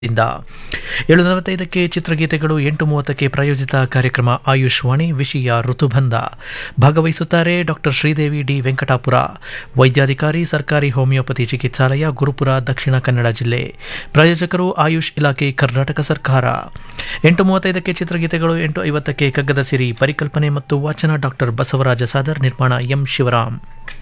ಇಂದ ಏಳು ನಲವತ್ತೈದಕ್ಕೆ ಚಿತ್ರಗೀತೆಗಳು ಎಂಟು ಮೂವತ್ತಕ್ಕೆ ಪ್ರಾಯೋಜಿತ ಕಾರ್ಯಕ್ರಮ ಆಯುಷ್ ವಾಣಿ ವಿಷಯ ಋತುಬಂಧ ಭಾಗವಹಿಸುತ್ತಾರೆ ಡಾಕ್ಟರ್ ಶ್ರೀದೇವಿ ಡಿ ವೆಂಕಟಾಪುರ ವೈದ್ಯಾಧಿಕಾರಿ ಸರ್ಕಾರಿ ಹೋಮಿಯೋಪತಿ ಚಿಕಿತ್ಸಾಲಯ ಗುರುಪುರ ದಕ್ಷಿಣ ಕನ್ನಡ ಜಿಲ್ಲೆ ಪ್ರಾಯೋಜಕರು ಆಯುಷ್ ಇಲಾಖೆ ಕರ್ನಾಟಕ ಸರ್ಕಾರ ಎಂಟು ಮೂವತ್ತೈದಕ್ಕೆ ಚಿತ್ರಗೀತೆಗಳು ಎಂಟು ಐವತ್ತಕ್ಕೆ ಕಗ್ಗದ ಸಿರಿ ಪರಿಕಲ್ಪನೆ ಮತ್ತು ವಾಚನ ಡಾಕ್ಟರ್ ಬಸವರಾಜ ಸಾದರ್ ನಿರ್ಮಾಣ ಎಂ ಶಿವರಾಮ್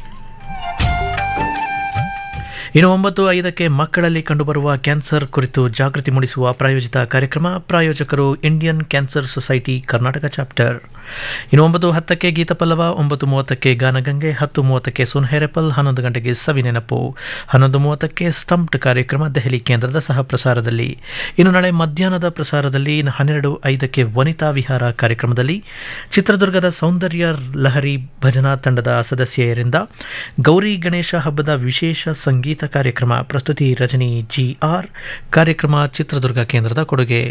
ಇನ್ನು ಒಂಬತ್ತು ಐದಕ್ಕೆ ಮಕ್ಕಳಲ್ಲಿ ಕಂಡುಬರುವ ಕ್ಯಾನ್ಸರ್ ಕುರಿತು ಜಾಗೃತಿ ಮೂಡಿಸುವ ಪ್ರಾಯೋಜಿತ ಕಾರ್ಯಕ್ರಮ ಪ್ರಾಯೋಜಕರು Indian cancer society Karnataka chapter ಇನ್ನು ಒಂಬತ್ತು ಹತ್ತಕ್ಕೆ ಗೀತಪಲ್ಲವ ಒಂಬತ್ತು ಮೂವತ್ತಕ್ಕೆ ಗಾನಗಂಗೆ ಹತ್ತು ಮೂವತ್ತಕ್ಕೆ ಸುನ್ಹೆರೆಪಲ್ ಹನ್ನೊಂದು ಗಂಟೆಗೆ ಸವಿನೆನಪು ಹನ್ನೊಂದು ಮೂವತ್ತಕ್ಕೆ ಸ್ಟಂಪ್ಡ್ ಕಾರ್ಯಕ್ರಮ ದೆಹಲಿ ಕೇಂದ್ರದ ಸಹ ಪ್ರಸಾರದಲ್ಲಿ ಇನ್ನು ನಾಳೆ ಮಧ್ಯಾಹ್ನದ ಪ್ರಸಾರದಲ್ಲಿ ಇನ್ನು ಹನ್ನೆರಡು ಐದಕ್ಕೆ ವನಿತಾ ವಿಹಾರ ಕಾರ್ಯಕ್ರಮದಲ್ಲಿ ಚಿತ್ರದುರ್ಗದ ಸೌಂದರ್ಯ ಲಹರಿ ಭಜನಾ ತಂಡದ ಸದಸ್ಯರಿಂದ ಗೌರಿ ಗಣೇಶ ಹಬ್ಬದ ವಿಶೇಷ ಸಂಗೀತ ಕಾರ್ಯಕ್ರಮ ಪ್ರಸ್ತುತಿ ರಜನಿ ಜಿ ಆರ್ ಕಾರ್ಯಕ್ರಮ ಚಿತ್ರದುರ್ಗ ಕೇಂದ್ರದ ಕೊಡುಗೆ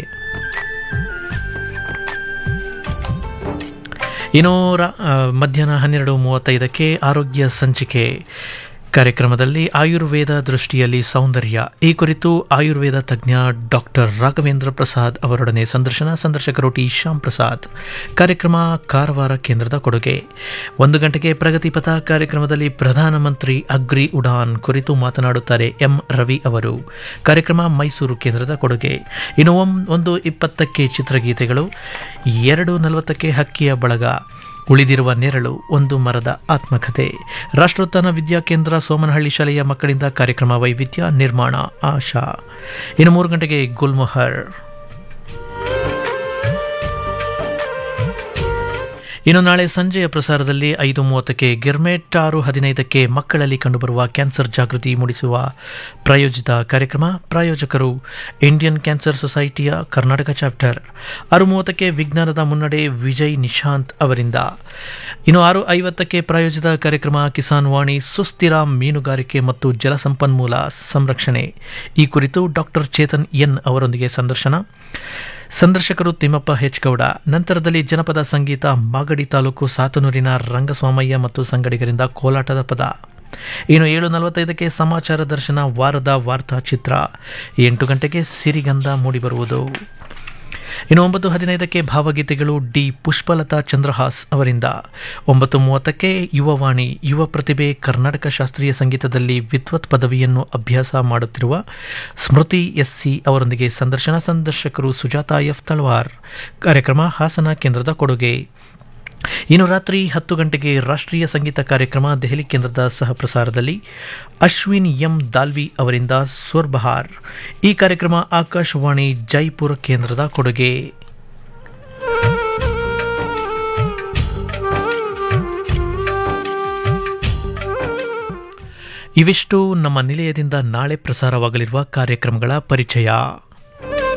ಇನ್ನು ರಾ- ಆ, ಮಧ್ಯಾಹ್ನ ಹನ್ನೆರಡು ಮೂವತ್ತೈದಕ್ಕೆ ಆರೋಗ್ಯ ಸಂಚಿಕೆ ಕಾರ್ಯಕ್ರಮದಲ್ಲಿ ಆಯುರ್ವೇದ ದೃಷ್ಟಿಯಲ್ಲಿ ಸೌಂದರ್ಯ ಈ ಕುರಿತು ಆಯುರ್ವೇದ ತಜ್ಞ ಡಾಕ್ಟರ್ ರಾಘವೇಂದ್ರ ಪ್ರಸಾದ್ ಅವರೊಡನೆ ಸಂದರ್ಶನ ಸಂದರ್ಶಕರು ಟಿ ಶ್ಯಾಮ್ ಪ್ರಸಾದ್ ಕಾರ್ಯಕ್ರಮ ಕಾರವಾರ ಕೇಂದ್ರದ ಕೊಡುಗೆ ಒಂದು ಗಂಟೆಗೆ ಪ್ರಗತಿಪಥ ಕಾರ್ಯಕ್ರಮದಲ್ಲಿ ಪ್ರಧಾನಮಂತ್ರಿ ಅಗ್ರಿ ಉಡಾನ್ ಕುರಿತು ಮಾತನಾಡುತ್ತಾರೆ ಎಂ ರವಿ ಅವರು ಕಾರ್ಯಕ್ರಮ ಮೈಸೂರು ಕೇಂದ್ರದ ಕೊಡುಗೆ ಇನ್ನು ಒಂ- ಒಂದು ಇಪ್ಪತ್ತಕ್ಕೆ ಚಿತ್ರಗೀತೆಗಳು ಎರಡು ನಲವತ್ತಕ್ಕೆ ಹಕ್ಕಿಯ ಬಳಗ ಉಳಿದಿರುವ ನೆರಳು ಒಂದು ಮರದ ಆತ್ಮಕಥೆ ರಾಷ್ಟ್ರೋತ್ಥಾನ ವಿದ್ಯಾಕೇಂದ್ರ ಸೋಮನಹಳ್ಳಿ ಶಾಲೆಯ ಮಕ್ಕಳಿಂದ ಕಾರ್ಯಕ್ರಮ ವೈವಿಧ್ಯ ನಿರ್ಮಾಣ ಆಶಾ ಇನ್ನು ಮೂರು ಗಂಟೆಗೆ ಗುಲ್ಮೊಹರ್ ಇನ್ನು ನಾಳೆ ಸಂಜೆಯ ಪ್ರಸಾರದಲ್ಲಿ ಐದು ಮೂವತ್ತಕ್ಕೆ ಗಿರ್ಮೆಟ್ ಆರು ಹದಿನೈದಕ್ಕೆ ಮಕ್ಕಳಲ್ಲಿ ಕಂಡುಬರುವ ಕ್ಯಾನ್ಸರ್ ಜಾಗೃತಿ ಮೂಡಿಸುವ ಪ್ರಾಯೋಜಿತ ಕಾರ್ಯಕ್ರಮ ಪ್ರಾಯೋಜಕರು ಇಂಡಿಯನ್ ಕ್ಯಾನ್ಸರ್ ಸೊಸೈಟಿಯ ಕರ್ನಾಟಕ ಚಾಪ್ಟರ್ ಆರು ಮೂವತ್ತಕ್ಕೆ ವಿಜ್ಞಾನದ ಮುನ್ನಡೆ ವಿಜಯ್ ನಿಶಾಂತ್ ಅವರಿಂದ ಇನ್ನು ಆರು ಐವತ್ತಕ್ಕೆ ಪ್ರಾಯೋಜಿತ ಕಾರ್ಯಕ್ರಮ ಕಿಸಾನ್ ವಾಣಿ ಸುಸ್ಥಿರ ಮೀನುಗಾರಿಕೆ ಮತ್ತು ಜಲಸಂಪನ್ಮೂಲ ಸಂರಕ್ಷಣೆ ಈ ಕುರಿತು ಡಾಕ್ಟರ್ ಚೇತನ್ ಎನ್ ಅವರೊಂದಿಗೆ ಸಂದರ್ಶನ ಸಂದರ್ಶಕರು ತಿಮ್ಮಪ್ಪ ಹೆಚ್ ಗೌಡ ನಂತರದಲ್ಲಿ ಜನಪದ ಸಂಗೀತ ಮಾಗಡಿ ತಾಲೂಕು ಸಾತನೂರಿನ ರಂಗಸ್ವಾಮಯ್ಯ ಮತ್ತು ಸಂಗಡಿಗರಿಂದ ಕೋಲಾಟದ ಪದ ಇನ್ನು ಏಳು ನಲವತ್ತೈದಕ್ಕೆ ಸಮಾಚಾರ ದರ್ಶನ ವಾರದ ವಾರ್ತಾ ಚಿತ್ರ ಎಂಟು ಗಂಟೆಗೆ ಸಿರಿಗಂಧ ಮೂಡಿಬರುವುದು ಇನ್ನು ಒಂಬತ್ತು ಹದಿನೈದಕ್ಕೆ ಭಾವಗೀತೆಗಳು ಡಿ ಪುಷ್ಪಲತಾ ಚಂದ್ರಹಾಸ್ ಅವರಿಂದ ಒಂಬತ್ತು ಮೂವತ್ತಕ್ಕೆ ಯುವವಾಣಿ ಯುವ ಪ್ರತಿಭೆ ಕರ್ನಾಟಕ ಶಾಸ್ತ್ರೀಯ ಸಂಗೀತದಲ್ಲಿ ವಿದ್ವತ್ ಪದವಿಯನ್ನು ಅಭ್ಯಾಸ ಮಾಡುತ್ತಿರುವ ಸ್ಮೃತಿ ಎಸ್ ಸಿ ಅವರೊಂದಿಗೆ ಸಂದರ್ಶನ ಸಂದರ್ಶಕರು ಸುಜಾತಾ ಎಫ್ ತಳವಾರ್ ಕಾರ್ಯಕ್ರಮ ಹಾಸನ ಕೇಂದ್ರದ ಕೊಡುಗೆ ಇನ್ನು ರಾತ್ರಿ ಹತ್ತು ಗಂಟೆಗೆ ರಾಷ್ಟ್ರೀಯ ಸಂಗೀತ ಕಾರ್ಯಕ್ರಮ ದೆಹಲಿ ಕೇಂದ್ರದ ಸಹ ಪ್ರಸಾರದಲ್ಲಿ ಅಶ್ವಿನ್ ಎಂ ದಾಲ್ವಿ ಅವರಿಂದ ಸ್ವರ್ಬಹಾರ್ ಈ ಕಾರ್ಯಕ್ರಮ ಆಕಾಶವಾಣಿ ಜೈಪುರ ಕೇಂದ್ರದ ಕೊಡುಗೆ ಇವಿಷ್ಟು ನಮ್ಮ ನಿಲಯದಿಂದ ನಾಳೆ ಪ್ರಸಾರವಾಗಲಿರುವ ಕಾರ್ಯಕ್ರಮಗಳ ಪರಿಚಯ